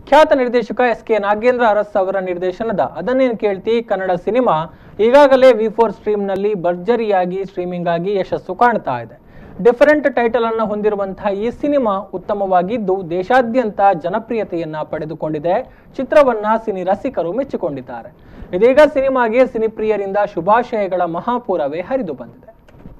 ಖ್ಯಾತ ನಿರ್ದೇಶಕ S K Nagendra Aras ಅವರ ನಿರ್ದೇಶನದ ಅದನ್ನೇನು ಕೇಳ್ತಿ ಕನ್ನಡ ಸಿನಿಮಾ ಈಗಾಗಲೇ ವಿ ಫೋರ್ ಸ್ಟ್ರೀಮ್ನಲ್ಲಿ ಭರ್ಜರಿಯಾಗಿ ಸ್ಟ್ರೀಮಿಂಗ್ ಆಗಿ ಯಶಸ್ಸು ಕಾಣ್ತಾ ಇದೆ ಡಿಫರೆಂಟ್ ಟೈಟಲ್ ಅನ್ನು ಹೊಂದಿರುವಂತಹ ಈ ಸಿನಿಮಾ ಉತ್ತಮವಾಗಿದ್ದು ದೇಶಾದ್ಯಂತ ಜನಪ್ರಿಯತೆಯನ್ನ ಪಡೆದುಕೊಂಡಿದೆ ಚಿತ್ರವನ್ನ ಸಿನಿ ರಸಿಕರು ಮೆಚ್ಚಿಕೊಂಡಿದ್ದಾರೆ ಇದೀಗ ಸಿನಿಮಾಗೆ ಸಿನಿಪ್ರಿಯರಿಂದ ಶುಭಾಶಯಗಳ ಮಹಾಪೂರವೇ ಹರಿದು ಬಂದಿದೆ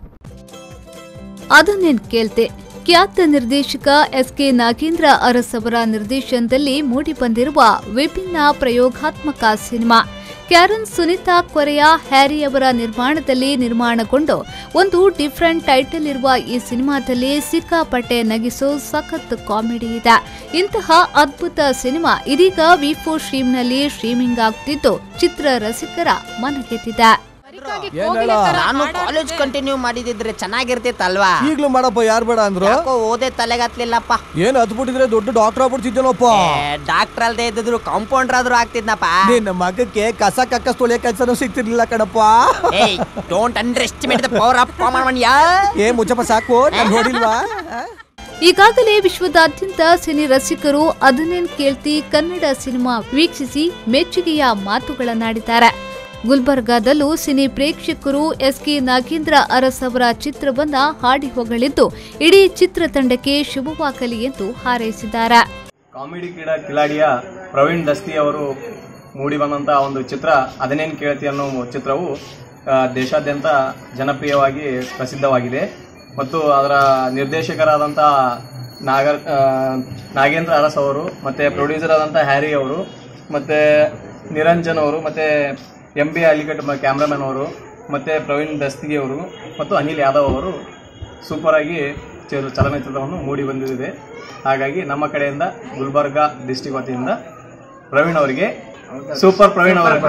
ಅದನ್ನೇನ್ ಕೇಳ್ತೆ ಖ್ಯಾತ ನಿರ್ದೇಶಕ ಎಸ್ ಕೆ ನಾಗೇಂದ್ರ ಅರಸ್ ಅವರ ನಿರ್ದೇಶನದಲ್ಲಿ ಮೂಡಿಬಂದಿರುವ ವಿಭಿನ್ನ ಪ್ರಯೋಗಾತ್ಮಕ ಸಿನಿಮಾ ಕ್ಯಾರನ್ ಸುನಿತಾ ಕೊರೆಯ ಹ್ಯಾರಿ ಅವರ ನಿರ್ಮಾಣದಲ್ಲಿ ನಿರ್ಮಾಣಗೊಂಡು ಒಂದು ಡಿಫರೆಂಟ್ ಟೈಟಲ್ ಇರುವ ಈ ಸಿನಿಮಾದಲ್ಲಿ ಸಿಕ್ಕಾಪಟ್ಟೆ ನಗಿಸೋ ಸಖತ್ ಕಾಮಿಡಿ ಇದೆ ಇಂತಹ ಅದ್ಭುತ ಸಿನಿಮಾ ಇದೀಗ ವಿ ಫೋರ್ ಸ್ಟ್ರೀಮ್ನಲ್ಲಿ ಸ್ಟ್ರೀಮಿಂಗ್ ಆಗ್ತಿದ್ದು ಚಿತ್ರ ರಸಿಕರ ಮನಗೆದ್ದಿದೆ ಏನೇಳ ನಾನು ಕಾಲೇಜ್ ಕಂಟಿನ್ಯೂ ಮಾಡಿದಿದ್ರೆ ಚೆನ್ನಾಗಿರ್ತಿತ್ತಲ್ವಾ ಈಗ್ಲೂ ಮಾಡಪ್ಪ ಯಾರು ಬೇಡ ಅಂದ್ರು ಯಾಕೋ ಓದೇ ತಲೆಗತ್ಲಿಲ್ಲಪ್ಪ ಏನ್ ಹತ್ಬಿಟ್ಟಿದ್ರೆ ದೊಡ್ಡ ಡಾಕ್ಟರ್ ಆಗ್ಬಿಡ್ತಿದ್ದೇನಪ್ಪ ಡಾಕ್ಟರ್ ಅಲ್ದೇ ಇದ್ದಿದ್ರು ಕಾಂಪೌಂಡರ್ ಆದ್ರೂ ಆಗ್ತಿದ್ನಪ್ಪ ನಿನ್ನ ಮಗಕ್ಕೆ ಕಸ ಕಕ್ಕ ತೊಳೆ ಕೆಲ್ಸನೂ ಸಿಗ್ತಿರ್ಲಿಲ್ಲ ಕಣಪ್ಪ ಏಯ್ don't underestimate the power of common ಯಾ ಏ ಮುಚ್ಚಪ್ಪ ಸಾಕು ನಾನ್ ನೋಡಿಲ್ವಾ ಈಗಾಗಲೇ ವಿಶ್ವದಾದ್ಯಂತ ಸಿನಿ ರಸಿಕರು ಅದನ್ನೇನ್ ಕೇಳ್ತಿ ಕನ್ನಡ ಸಿನಿಮಾ ವೀಕ್ಷಿಸಿ ಮೆಚ್ಚುಗೆಯ ಮಾತುಗಳನ್ನಾಡಿದ್ದಾರೆ ಗುಲ್ಬರ್ಗಾದಲ್ಲೂ ಸಿನಿ ಪ್ರೇಕ್ಷಕರು ಎಸ್ ಕೆ ನಾಗೇಂದ್ರ ಅರಸ್ ಅವರ ಚಿತ್ರವನ್ನ ಹಾಡಿ ಹೊಗಳಿದ್ದು ಇಡೀ ಚಿತ್ರತಂಡಕ್ಕೆ ಶುಭವಾಗಲಿ ಎಂದು ಹಾರೈಸಿದ್ದಾರೆ ಕಾಮಿಡಿ ಕ್ರೀಡಾ ಕಿಲಾಡಿಯ ಪ್ರವೀಣ್ ದಸ್ತಿ ಅವರು ಮೂಡಿ ಬಂದಂತಹ ಒಂದು ಚಿತ್ರ ಅದನ್ನೇನು ಕೇಳ್ತಿ ಅನ್ನೋ ಚಿತ್ರವು ಆ, ದೇಶಾದ್ಯಂತ ಜನಪ್ರಿಯವಾಗಿ ಪ್ರಸಿದ್ಧವಾಗಿದೆ ಮತ್ತು ಅದರ ನಿರ್ದೇಶಕರಾದಂಥ ನಾಗರ್ ಆ, ನಾಗೇಂದ್ರ ಅರಸ್ ಅವರು ಮತ್ತು ಪ್ರೊಡ್ಯೂಸರ್ ಆದಂಥ ಹ್ಯಾರಿ ಅವರು ಮತ್ತು ನಿರಂಜನ್ ಅವರು ಮತ್ತು ಎಂ ಬಿ ಅಲಿಕಟ್ ಕ್ಯಾಮ್ರಾಮನ್ ಅವರು ಮತ್ತು ಪ್ರವೀಣ್ ದಸ್ತಿಗೆ ಅವರು ಮತ್ತು ಅನಿಲ್ ಯಾದವ್ ಅವರು ಸೂಪರ್ ಆಗಿ ಚಲ- ಚಲನಚಿತ್ರವನ್ನು ಮೂಡಿ ಬಂದಿದೆ ಹಾಗಾಗಿ ನಮ್ಮ ಕಡೆಯಿಂದ ಗುಲ್ಬರ್ಗಾ ಡಿಸ್ಟಿಕ್ ವತಿಯಿಂದ ಪ್ರವೀಣ್ ಅವರಿಗೆ ಸೂಪರ್ ಪ್ರವೀಣ್ ಅವರ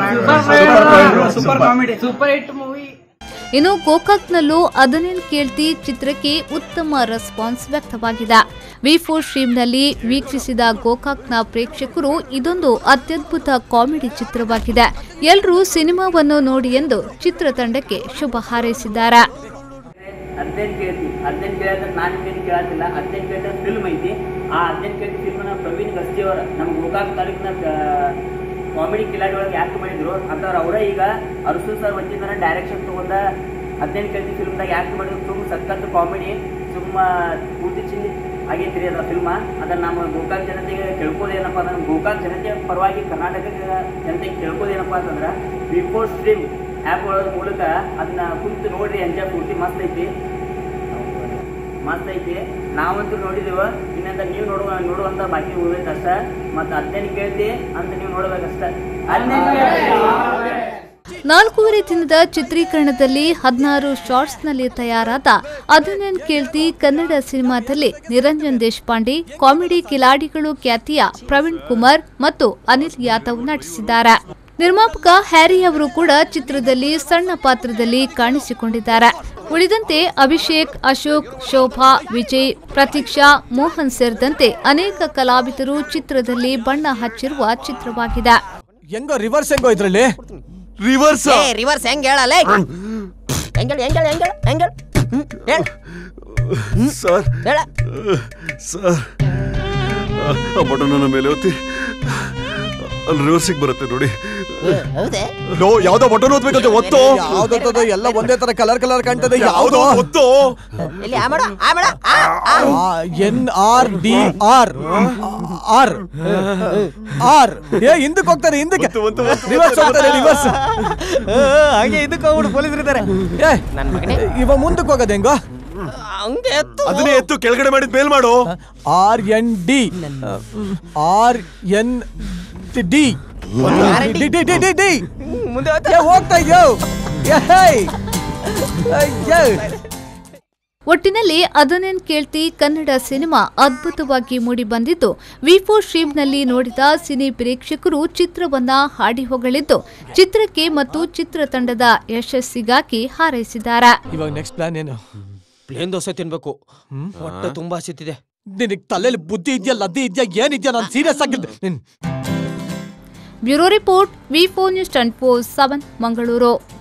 ಸೂಪರ್ ಕಾಮಿಡಿ ಇನ್ನು ಗೋಕಾಕ್ನಲ್ಲೂ ಅದನ್ನೇನ್ ಕೇಳ್ತಿ ಚಿತ್ರಕ್ಕೆ ಉತ್ತಮ ರೆಸ್ಪಾನ್ಸ್ ವ್ಯಕ್ತವಾಗಿದೆ ವಿ ಫೋರ್ ಸ್ಟ್ರೀಮ್ನಲ್ಲಿ ವೀಕ್ಷಿಸಿದ ಗೋಕಾಕ್ನ ಪ್ರೇಕ್ಷಕರು ಇದೊಂದು ಅತ್ಯದ್ಭುತ ಕಾಮಿಡಿ ಚಿತ್ರವಾಗಿದೆ ಎಲ್ಲರೂ ಸಿನಿಮಾವನ್ನು ನೋಡಿ ಎಂದು ಚಿತ್ರತಂಡಕ್ಕೆ ಶುಭ ಹಾರೈಸಿದ್ದಾರೆ ಹದಿನೆಂಟು ಕೇಳ್ತಿ ಹದಿನೆಂಟು ಕೇಳಿದ್ರೆ ನಾನು ಏನು ಕೇಳತ್ತಿಲ್ಲ ಹದಿನೆಂಟು ಕೇಳಿದ್ರೆ ಫಿಲ್ಮ್ ಐತಿ ಆ ಹದಿನೆಂಟು ಕೇಳ್ತಿ ಫಿಲ್ಮ್ನ ಪ್ರವೀಣ್ ಗಸ್ತಿ ಅವರ ನಮ್ಮ ಗೋಕಾಕ್ ತಾಲೂಕಿನ ಕಾಮಿಡಿ ಕಿಲಾಡಿ ಒಳಗೆ ಯಾಕೆ ಮಾಡಿದ್ರು ಅಂತವ್ರು ಅವರೇ ಈಗ ಅರಸು ಸರ್ ವತಿಯಿಂದ ಡೈರೆಕ್ಷನ್ ತಗೊಂಡ ಹದಿನೆಂಟು ಕೇಳ್ತಿ ಫಿಲ್ಮ್ದಾಗ ಯಾಕೆ ಮಾಡಿದ್ರು ತುಂಬ ಸಖತ್ ಕಾಮಿಡಿ ಸುಮ್ಮ ಪೂರ್ತಿ ಚಿಂದಿ ಆಗೈತ್ರಿ ಅದ ಫಿಲ್ಮ ಅದನ್ನ ನಮ್ಮ ಗೋಕಾಕ್ ಜನತೆಗೆ ಕೇಳ್ಕೋದೇನಪ್ಪ ಅಂದ್ರೆ ಗೋಕಾಕ್ ಜನತೆಯ ಪರವಾಗಿ ಕರ್ನಾಟಕದ ಜನತೆಗೆ ಕೇಳ್ಕೋದೇನಪ್ಪ ಅಂತಂದ್ರೆ ಬಿಫೋರ್ ಸ್ಟ್ರೀಮ್ ಆ್ಯಪ್ ಒಳಗ ಮೂಲಕ ಅದನ್ನ ಕುಂತು ನೋಡ್ರಿ ಎಂಜಾಯ್ ಪೂರ್ತಿ ಮಸ್ತ್ ಐತಿ ಮಸ್ತ್ ಐತಿ ನಾವಂತೂ ನೋಡಿದೀವ ಇನ್ನಂತ ನೀವು ನೋಡುವ ನೋಡುವಂತ ಬಾಕಿ ಉಳ್ಬೇಕಷ್ಟ ಮತ್ತೆ ಹದಿನೈದು ಕೇಳ್ತಿ ಅಂತ ನೀವು ನೋಡ್ಬೇಕಷ್ಟ ನಾಲ್ಕೂವರೆ ದಿನದ ಚಿತ್ರೀಕರಣದಲ್ಲಿ ಹದಿನಾರು ಶಾರ್ಟ್ಸ್ನಲ್ಲಿ ತಯಾರಾದ ಅದನ್ನೇನ್ ಕೇಳ್ತಿ ಕನ್ನಡ ಸಿನಿಮಾದಲ್ಲಿ ನಿರಂಜನ್ ದೇಶಪಾಂಡೆ ಕಾಮಿಡಿ ಕಿಲಾಡಿಗಳು ಖ್ಯಾತಿಯ ಪ್ರವೀಣ್ ಕುಮಾರ್ ಮತ್ತು ಅನಿಲ್ ಯಾದವ್ ನಟಿಸಿದ್ದಾರೆ ನಿರ್ಮಾಪಕ ಹ್ಯಾರಿ ಅವರು ಕೂಡ ಚಿತ್ರದಲ್ಲಿ ಸಣ್ಣ ಪಾತ್ರದಲ್ಲಿ ಕಾಣಿಸಿಕೊಂಡಿದ್ದಾರೆ ಉಳಿದಂತೆ ಅಭಿಷೇಕ್ ಅಶೋಕ್ ಶೋಭಾ ವಿಜಯ್ ಪ್ರತೀಕ್ಷಾ ಮೋಹನ್ ಸೇರಿದಂತೆ ಅನೇಕ ಕಲಾವಿದರು ಚಿತ್ರದಲ್ಲಿ ಬಣ್ಣ ಹಚ್ಚಿರುವ ಚಿತ್ರವಾಗಿದೆ ಹೆಂಗೋ ರಿವರ್ಸ್ ಹೆಂಗೋ ಇದ್ರಲ್ಲಿ ರಿವರ್ಸ್ ಏ ರಿವರ್ಸ್ ಹೆಂಗ್ ಹೇಳಲ್ಲ ಹೆಂಗೇಳ ಹೆಂಗೇಳ ಹೆಂಗೇಳ ಹೆಂಗೇಳ ಹೇಳ ಸರ್ ಹೇಳ ಸರ್ ಆ ಬಟನ್ನ ಮೇಲೆ ಒತ್ತಿ ಅಲ್ಲಿ ರಿವರ್ಸಿಗೆ ಬರುತ್ತೆ ನೋಡಿ ಹೌದೇ ಲೋ ಯಾವ್ದೋ ಬಟನ್ ಓದ್ಬೇಕಂತ ಒತ್ತು ಯಾವ್ದೋ ಎಲ್ಲ ಒಂದೇ ತರ ಕಲರ್ ಕಲರ್ ಕಾಣ್ತದೆ ಯಾವ್ದೋ ಒತ್ತು ಇಲ್ಲಿ ಆ ಮಾಡ ಆ ಮಾಡ ಆ, ಆ. ಎನ್ ಆರ್ ಡಿ ಆರ್ ಆರ್ ಆರ್ ಏ ಹಿಂದಕ್ಕೆ ಹೋಗ್ತಾರೆ ಹಿಂದಕ್ಕೆ ರಿವರ್ಸ್ ಹೋಗ್ತಾರೆ ರಿವರ್ಸ್ ಹಾಗೆ ಹಿಂದಕ್ಕೆ ಹೋಗ್ಬಿಡು ಪೊಲೀಸರು ಇದ್ದಾರೆ ಏ ನನ್ ಮಗನೇ ಇವ ಮುಂದಕ್ಕೆ ಹೋಗೋದು ಹೆಂಗೋ ಹಂಗೆ ಎತ್ತು ಅದನ್ನೇ ಎತ್ತು ಕೆಳಗಡೆ ಮಾಡಿದ್ ಮೇಲ್ ಮಾಡು ಆರ್ ಎನ್ ಡಿ ಆರ್ ಎನ್ ಡಿ ಡಿ ಡಿ ಡಿ ಡಿ ಡಿ ಡಿ ಮುಂದೆ ಏ, ಹೋಗ್ತಾ ಇದೆಯೋ ಅಯ್ಯೋ ಒಟ್ಟಿನಲ್ಲಿ ಅದನ್ನೇನ್ ಕೇಳ್ತಿ ಕನ್ನಡ ಸಿನಿಮಾ ಅದ್ಭುತವಾಗಿ ಮೂಡಿಬಂದಿದ್ದು ವಿ ಫೋರ್ ಸ್ಟ್ರೀಮ್ನಲ್ಲಿ ನೋಡಿದ ಸಿನಿ ಪ್ರೇಕ್ಷಕರು ಚಿತ್ರವನ್ನ ಹಾಡಿ ಹೊಗಳಿದ್ದು ಚಿತ್ರಕ್ಕೆ ಮತ್ತು ಚಿತ್ರತಂಡದ ಯಶಸ್ಸಿಗಾಗಿ ಹಾರೈಸಿದ್ದಾರೆ ಇವಾಗ ನೆಕ್ಸ್ಟ್ ಪ್ಲಾನ್ ಏನು ಪ್ಲೇನ್ ದೋಸೆ ತಿನ್ಬೇಕು ಹೊಟ್ಟೆ ತುಂಬಾ ಹಸಿತಿದೆ ನಿನಗೆ ತಲೆಯಲ್ಲಿ ಬುದ್ಧಿ ಇದೆಯಾ ಲದ್ದಿ ಇದೆಯಾ ಏನಿದ್ಯಾ ನಾನು ಸೀರಿಯಸ್ ಆಗಿದ್ದೆ ನಿನ್ bureau report V four news twenty four seven Mangaluru